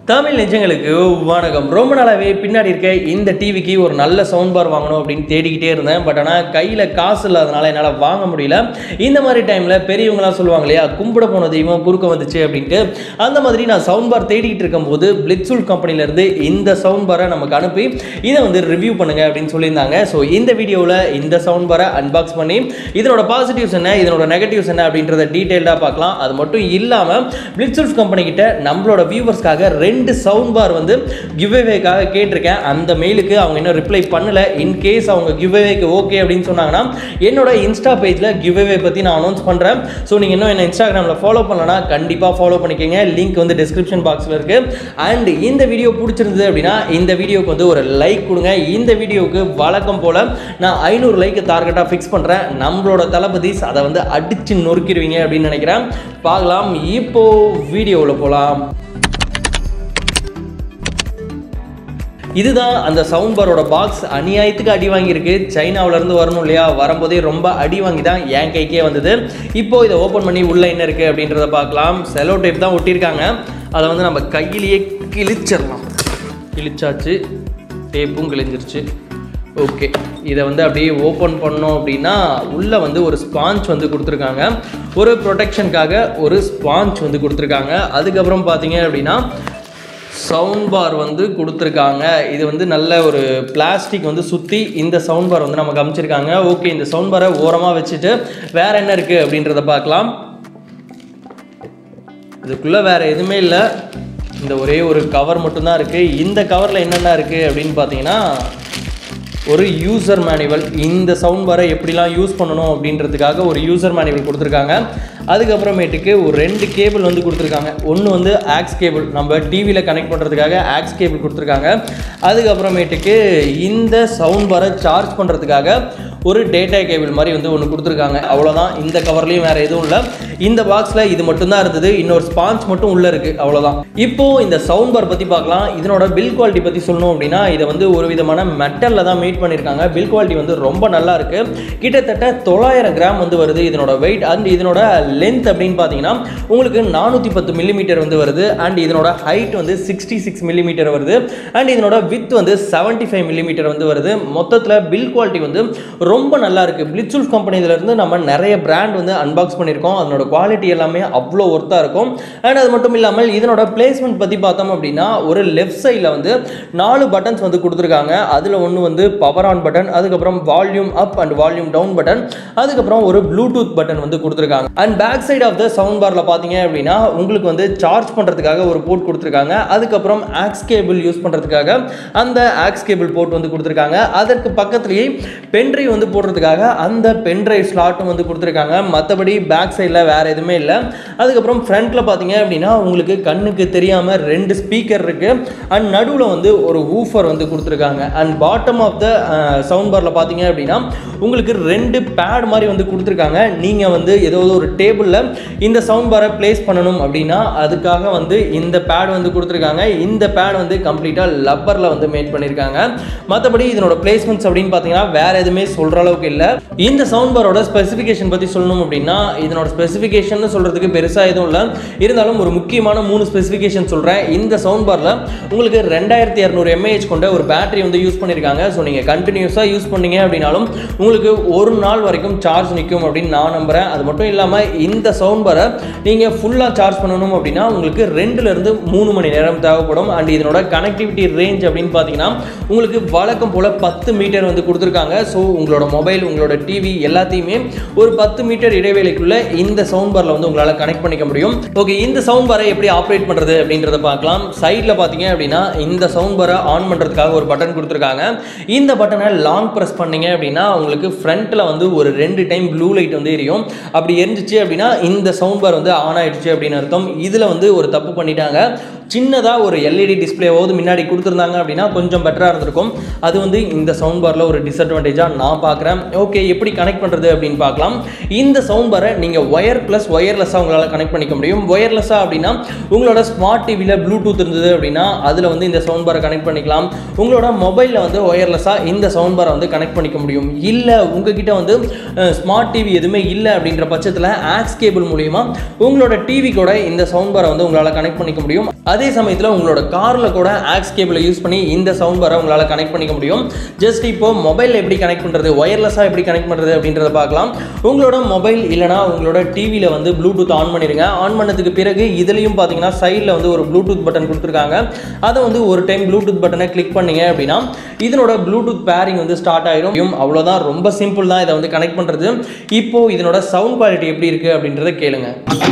தமிழ் நெஞ்சங்களுக்கு வணக்கம் ரொம்ப நாளாவே பின்னாடி இருக்க இந்த டிவிக்கு ஒரு நல்ல சவுண்ட் பார் வாங்கணும் அப்படின்னு தேடிக்கிட்டே இருந்தேன் பட் ஆனால் கையில் காசு இல்லாதனால என்னால் வாங்க முடியல இந்த மாதிரி டைமில் பெரியவங்களாம் சொல்லுவாங்க இல்லையா கும்பிட போன தெய்வம் குறுக்க வந்துச்சு அப்படின்ட்டு அந்த மாதிரி நான் சவுண்ட் பார் தேடிக்கிட்டு இருக்கும்போது பிளிட்சூல் கம்பெனிலேருந்து இந்த சவுண்ட் பாரை நமக்கு அனுப்பி இதை வந்து ரிவ்யூ பண்ணுங்க அப்படின்னு சொல்லியிருந்தாங்க ஸோ இந்த வீடியோவில் இந்த சவுண்ட் பாரை அன்பாக்ஸ் பண்ணி இதனோட பாசிட்டிவ்ஸ் என்ன இதனோட நெகட்டிவ்ஸ் என்ன அப்படின்றத டீட்டெயில்டாக பார்க்கலாம் அது மட்டும் இல்லாமல் பிளிட்சூல்ஸ் கம்பெனி கிட்ட நம்மளோட வியூவர்ஸ்க்காக ரெண்டு சவுண்ட் பார் வந்து கிவ்அவேக்காக கேட்டிருக்கேன் அந்த மெயிலுக்கு அவங்க இன்னும் ரிப்ளை பண்ணல இன் கேஸ் அவங்க கிவ்அவேக்கு ஓகே அப்படின்னு சொன்னாங்கன்னா என்னோட இன்ஸ்டா பேஜில் கிவ்அவே பற்றி நான் அனௌன்ஸ் பண்ணுறேன் ஸோ நீங்கள் இன்னும் என்ன இன்ஸ்டாகிராமில் ஃபாலோ பண்ணலனா கண்டிப்பாக ஃபாலோ பண்ணிக்கோங்க லிங்க் வந்து டிஸ்கிரிப்ஷன் பாக்ஸில் இருக்குது அண்ட் இந்த வீடியோ பிடிச்சிருந்தது அப்படின்னா இந்த வீடியோக்கு வந்து ஒரு லைக் கொடுங்க இந்த வீடியோவுக்கு வழக்கம் போல் நான் ஐநூறு லைக் டார்கெட்டாக ஃபிக்ஸ் பண்ணுறேன் நம்மளோட தளபதிஸ் அதை வந்து அடித்து நொறுக்கிடுவீங்க அப்படின்னு நினைக்கிறேன் பார்க்கலாம் இப்போ வீடியோவில் போகலாம் இதுதான் அந்த சவுண்ட் பாரோட பாக்ஸ் அநியாயத்துக்கு அடி வாங்கியிருக்கு சைனாவிலேருந்து வரணும் இல்லையா வரும்போதே ரொம்ப அடி வாங்கி தான் என் கைக்கே வந்தது இப்போ இதை ஓப்பன் பண்ணி உள்ளே என்ன இருக்குது அப்படின்றத பார்க்கலாம் செலோ டேப் தான் ஒட்டியிருக்காங்க அதை வந்து நம்ம கையிலேயே கிழிச்சிடலாம் கிழிச்சாச்சு டேப்பும் கிழிஞ்சிருச்சு ஓகே இதை வந்து அப்படியே ஓப்பன் பண்ணோம் அப்படின்னா உள்ளே வந்து ஒரு ஸ்பாஞ்ச் வந்து கொடுத்துருக்காங்க ஒரு ப்ரொடெக்ஷனுக்காக ஒரு ஸ்பாஞ்ச் வந்து கொடுத்துருக்காங்க அதுக்கப்புறம் பார்த்தீங்க அப்படின்னா சவுண்ட் பார் வந்து கொடுத்துருக்காங்க இது வந்து நல்ல ஒரு பிளாஸ்டிக் வந்து சுற்றி இந்த சவுண்ட் பார் வந்து நமக்கு அமைச்சிருக்காங்க ஓகே இந்த சவுண்ட் பாரை ஓரமாக வச்சுட்டு வேற என்ன இருக்குது அப்படின்றத பார்க்கலாம் இதுக்குள்ளே வேற எதுவுமே இல்லை இந்த ஒரே ஒரு கவர் மட்டும்தான் இருக்குது இந்த கவரில் என்னென்ன இருக்குது அப்படின்னு பார்த்தீங்கன்னா ஒரு யூசர் மேனுவல் இந்த சவுண்ட் பாரை எப்படிலாம் யூஸ் பண்ணணும் அப்படின்றதுக்காக ஒரு யூசர் மேனுவல் கொடுத்துருக்காங்க அதுக்கப்புறமேட்டுக்கு ஒரு ரெண்டு கேபிள் வந்து கொடுத்துருக்காங்க ஒன்று வந்து ஆக்ஸ் கேபிள் நம்ம டிவியில் கனெக்ட் பண்ணுறதுக்காக ஆக்ஸ் கேபிள் கொடுத்துருக்காங்க அதுக்கப்புறமேட்டுக்கு இந்த சவுண்ட் பாரை சார்ஜ் பண்ணுறதுக்காக ஒரு டேட்டா கேபிள் மாதிரி வந்து ஒன்று கொடுத்துருக்காங்க அவ்வளோதான் இந்த கவர்லேயும் வேறு எதுவும் இல்லை இந்த பாக்ஸில் இது மட்டும்தான் இருந்தது இன்னொரு ஸ்பாஞ்ச் மட்டும் உள்ளே இருக்குது அவ்வளோதான் இப்போது இந்த சவுண்ட் பார் பற்றி பார்க்கலாம் இதனோட பில் குவாலிட்டி பற்றி சொல்லணும் அப்படின்னா இதை வந்து ஒரு விதமான மெட்டலில் தான் மேட் பண்ணியிருக்காங்க பில் குவாலிட்டி வந்து ரொம்ப நல்லா இருக்குது கிட்டத்தட்ட தொள்ளாயிரம் கிராம் வந்து வருது இதனோட வெயிட் அண்ட் இதனோட லென்த் அப்படின்னு பார்த்தீங்கன்னா உங்களுக்கு நானூற்றி பத்து மில்லிமீட்டர் வந்து வருது அண்ட் இதனோட ஹைட் வந்து சிக்ஸ்டி சிக்ஸ் மில்லிமீட்டர் வருது அண்ட் இதனோட வித் வந்து செவன்ட்டி ஃபைவ் மில்லிமீட்டர் வந்து வருது மொத்தத்தில் பில் குவாலிட்டி வந்து ரொம்ப நல்லா இருக்குது பிளிட்சூல்ஃப் கம்பெனிலேருந்து நம்ம நிறைய பிராண்ட் வந்து அன்பாக்ஸ் பண்ணியிருக்கோம் அதனோட குவாலிட்டி எல்லாமே அவ்வளோ ஒர்த்தாக இருக்கும் அண்ட் அது மட்டும் இல்லாமல் இதனோட பிளேஸ்மெண்ட் பற்றி பார்த்தோம் அப்படின்னா ஒரு லெஃப்ட் சைடில் வந்து நாலு பட்டன்ஸ் வந்து கொடுத்துருக்காங்க அதில் ஒன்று வந்து பவர் ஆன் பட்டன் அதுக்கப்புறம் volume up and volume down button அதுக்கப்புறம் ஒரு ப்ளூடூத் பட்டன் வந்து கொடுத்துருக்காங்க and back side of the sound பாரில் பார்த்தீங்க அப்படின்னா உங்களுக்கு வந்து சார்ஜ் பண்ணுறதுக்காக ஒரு போர்ட் கொடுத்துருக்காங்க அதுக்கப்புறம் ஆக்ஸ் கேபிள் யூஸ் பண்ணுறதுக்காக அந்த ஆக்ஸ் கேபிள் போர்ட் வந்து கொடுத்துருக்காங்க அதற்கு பக்கத்துலேயே பென்ட்ரைவ் வந்து போடுறதுக்காக அந்த பென்ட்ரைவ் ஸ்லாட்டும் வந்து கொடுத்துருக்காங்க மற்றபடி பேக் சைடில் வேறு எதுவுமே இல்லை அதுக்கப்புறம் ஃப்ரண்ட்டில் பார்த்தீங்க அப்படின்னா உங்களுக்கு கண்ணுக்கு தெரியாமல் ரெண்டு ஸ்பீக்கர் இருக்குது அண்ட் நடுவில் வந்து ஒரு ஊஃபர் வந்து கொடுத்துருக்காங்க and bottom of the sound பாரில் பார்த்தீங்க அப்படின்னா உங்களுக்கு ரெண்டு பேட் மாதிரி வந்து கொடுத்துருக்காங்க நீங்கள் வந்து ஏதோ ஒரு டேபிளில் இந்த சவுண்ட் பாரை ப்ளேஸ் பண்ணணும் அப்படின்னா அதுக்காக வந்து இந்த பேட் வந்து கொடுத்துருக்காங்க இந்த பேட் வந்து கம்ப்ளீட்டாக லப்பரில் வந்து மேட் பண்ணியிருக்காங்க மற்றபடி இதனோட பிளேஸ்மெண்ட்ஸ் அப்படின்னு பார்த்தீங்கன்னா வேற எதுவுமே சொல்கிற அளவுக்கு இல்லை இந்த சவுண்ட் பாரோட ஸ்பெசிஃபிகேஷன் பற்றி சொல்லணும் அப்படின்னா இதனோட ஸ்பெசிஃபிகேஷன் சொல்கிறதுக்கு பெருசாக எதுவும் இல்லை இருந்தாலும் ஒரு முக்கியமான மூணு ஸ்பெசிஃபிகேஷன் சொல்கிறேன் இந்த சவுண்ட் பாரில் உங்களுக்கு ரெண்டாயிரத்தி இரநூறு எம்ஏஹெச் கொண்ட ஒரு பேட்டரி வந்து யூஸ் பண்ணியிருக்காங்க ஸோ நீங்கள் கண்டினியூஸாக யூஸ் பண்ணீங்க அப்படின்னாலும் உங்களுக்கு ஒரு நாள் வரைக்கும் சார்ஜ் நிற்கும் அப்படின்னு நான் நம்புகிறேன் அது மட்டும் இல்லாமல் இந்த சவுண்ட் பாரை நீங்கள் ஃபுல்லாக சார்ஜ் பண்ணணும் அப்படின்னா உங்களுக்கு ரெண்டுலேருந்து மூணு மணி நேரம் தேவைப்படும் அண்ட் இதனோட கனெக்டிவிட்டி ரேஞ்ச் அப்படின்னு பார்த்தீங்கன்னா உங்களுக்கு வழக்கம் போல் பத்து மீட்டர் வந்து கொடுத்துருக்காங்க ஸோ உங்களோட மொபைல் உங்களோட டிவி எல்லாத்தையுமே ஒரு பத்து மீட்டர் இடைவேளைக்குள்ள இந்த சவுண்ட் பாரில் வந்து உங்களால் கனெக்ட் பண்ணிக்க முடியும் ஓகே இந்த சவுண்ட் பாரை எப்படி ஆப்ரேட் பண்ணுறது அப்படின்றத பார்க்கலாம் சைடில் பார்த்தீங்க அப்படின்னா இந்த சவுண்ட் பாரை ஆன் பண்ணுறதுக்காக ஒரு பட்டன் கொடுத்துருக்காங்க இந்த பட்டனை லாங் ப்ரெஸ் பண்ணீங்க அப்படின்னா உங்களுக்கு ஃப்ரண்ட்டில் வந்து ஒரு ரெண்டு டைம் ப்ளூ லைட் வந்து எரியும் அப்படி எரிஞ்சிச்சு அப்படின்னா இந்த சவுண்ட் பார் வந்து ஆன் ஆயிடுச்சு அப்படின்னு அர்த்தம் இதில் வந்து ஒரு தப்பு பண்ணிட்டாங்க சின்னதாக ஒரு எல்இடி டிஸ்பிளேவாவது முன்னாடி கொடுத்துருந்தாங்க அப்படின்னா கொஞ்சம் பெட்டராக இருந்திருக்கும் அது வந்து இந்த சவுண்ட் பாரில் ஒரு டிஸ்அட்வான்டேஜாக நான் பார்க்குறேன் ஓகே எப்படி கனெக்ட் பண்ணுறது அப்படின்னு பார்க்கலாம் இந்த சவுண்ட் பாரை நீங்கள் ஒயர் ப்ளஸ் ஒயர்லெஸ்ஸாக உங்களால் கனெக்ட் பண்ணிக்க முடியும் ஒயர்லெஸ்ஸாக அப்படின்னா உங்களோட ஸ்மார்ட் டிவியில் ப்ளூடூத் இருந்தது அப்படின்னா அதில் வந்து இந்த சவுண்ட் பாரை கனெக்ட் பண்ணிக்கலாம் உங்களோட மொபைலில் வந்து ஒயர்லெஸ்ஸாக இந்த சவுண்ட் பாரை வந்து கனெக்ட் பண்ணிக்க முடியும் இல்லை உங்ககிட்ட வந்து ஸ்மார்ட் டிவி எதுவுமே இல்லை அப்படின்ற பட்சத்தில் ஆக்ஸ் கேபிள் மூலியமா உங்களோட டிவி கூட இந்த சவுண்ட் பாரை வந்து உங்களால் கனெக்ட் பண்ணிக்க முடியும் அது அதே சமயத்தில் உங்களோட காரில் கூட ஆக்ஸ் கேபிளை யூஸ் பண்ணி இந்த சவுண்ட் பாரை உங்களால் கனெக்ட் பண்ணிக்க முடியும் ஜஸ்ட் இப்போ மொபைல் எப்படி கனெக்ட் பண்ணுறது ஒயர்லெஸ்ஸாக எப்படி கனெக்ட் பண்ணுறது அப்படின்றத பார்க்கலாம் உங்களோட மொபைல் இல்லைனா உங்களோட டிவியில் வந்து ப்ளூடூத் ஆன் பண்ணிடுங்க ஆன் பண்ணதுக்கு பிறகு இதுலேயும் பார்த்தீங்கன்னா சைடில் வந்து ஒரு ப்ளூடூத் பட்டன் கொடுத்துருக்காங்க அதை வந்து ஒரு டைம் ப்ளூடூத் பட்டனை கிளிக் பண்ணீங்க அப்படின்னா இதனோட ப்ளூடூத் பேரிங் வந்து ஸ்டார்ட் ஆயிடும் அவ்வளோதான் ரொம்ப சிம்பிள் தான் இதை வந்து கனெக்ட் பண்ணுறது இப்போ இதனோட சவுண்ட் குவாலிட்டி எப்படி இருக்குது அப்படின்றத கேளுங்க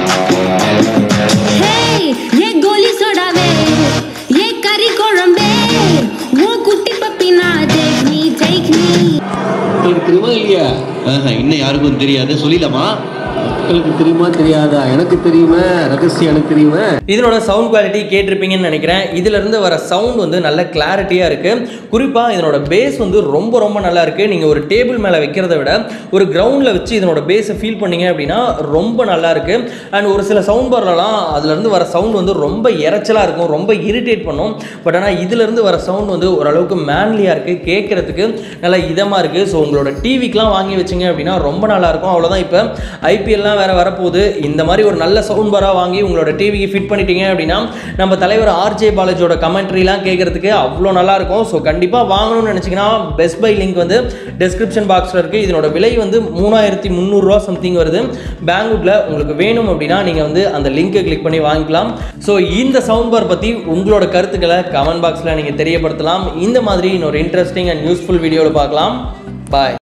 ஹேய் ஏ கோலி சோடாவே ஏ கறி குழம்பே ஓ குட்டி பப்பி நான் டேக் மீ டேக் மீ உங்களுக்கு தெரியுமா இல்லையா ஆஹா, இன்னும் யாருக்கும் தெரியாது சொல்லிடலாமா மக்களுக்கு தெரியுமா தெரியாதா எனக்கு தெரியுமா ரகசியம் எனக்கு தெரியுமா இதனோட சவுண்ட் குவாலிட்டி கேட்டிருப்பீங்கன்னு நினைக்கிறேன் இதுல இருந்து வர சவுண்ட் வந்து நல்ல கிளாரிட்டியாக இருக்கு குறிப்பாக இதனோட பேஸ் வந்து ரொம்ப ரொம்ப நல்லா இருக்கு நீங்கள் ஒரு டேபிள் மேலே வைக்கிறத விட ஒரு கிரவுண்டில் வச்சு இதனோட பேஸை ஃபீல் பண்ணீங்க அப்படின்னா ரொம்ப நல்லா இருக்கு அண்ட் ஒரு சில சவுண்ட் பார்லலாம் அதுலேருந்து வர சவுண்ட் வந்து ரொம்ப இரைச்சலாக இருக்கும் ரொம்ப இரிட்டேட் பண்ணும் பட் ஆனால் இதுலேருந்து வர சவுண்ட் வந்து ஓரளவுக்கு மேன்லியாக இருக்குது கேட்குறதுக்கு நல்லா இதமாக இருக்குது ஸோ உங்களோட டிவிக்கெலாம் வாங்கி வச்சிங்க அப்படின்னா ரொம்ப நல்லா இருக்கும் அவ்வளோதான் இப்போ ஐபிஎல்லாம் வேற வரப்போகுது இந்த மாதிரி ஒரு நல்ல சவுண்ட் பாராக வாங்கி உங்களோட டிவிக்கு ஃபிட் பண்ணிட்டீங்க அப்படின்னா நம்ம தலைவர் ஆர்ஜே பாலாஜியோட கமெண்ட்ரிலாம் கேட்குறதுக்கு அவ்வளோ நல்லா இருக்கும் ஸோ கண்டிப்பாக வாங்கணும்னு நினச்சிங்கன்னா பெஸ்ட் பை லிங்க் வந்து டெஸ்கிரிப்ஷன் பாக்ஸில் இருக்குது இதனோட விலை வந்து மூணாயிரத்தி முந்நூறுரூவா சம்திங் வருது பெங்களூரில் உங்களுக்கு வேணும் அப்படின்னா நீங்கள் வந்து அந்த லிங்கை கிளிக் பண்ணி வாங்கிக்கலாம் ஸோ இந்த சவுண்ட் பார் பற்றி உங்களோட கருத்துக்களை கமெண்ட் பாக்ஸில் நீங்கள் தெரியப்படுத்தலாம் இந்த மாதிரி இன்னொரு இன்ட்ரெஸ்டிங் அண்ட் யூஸ்ஃபுல் வீடியோவில் பார்க்கலாம் பாய்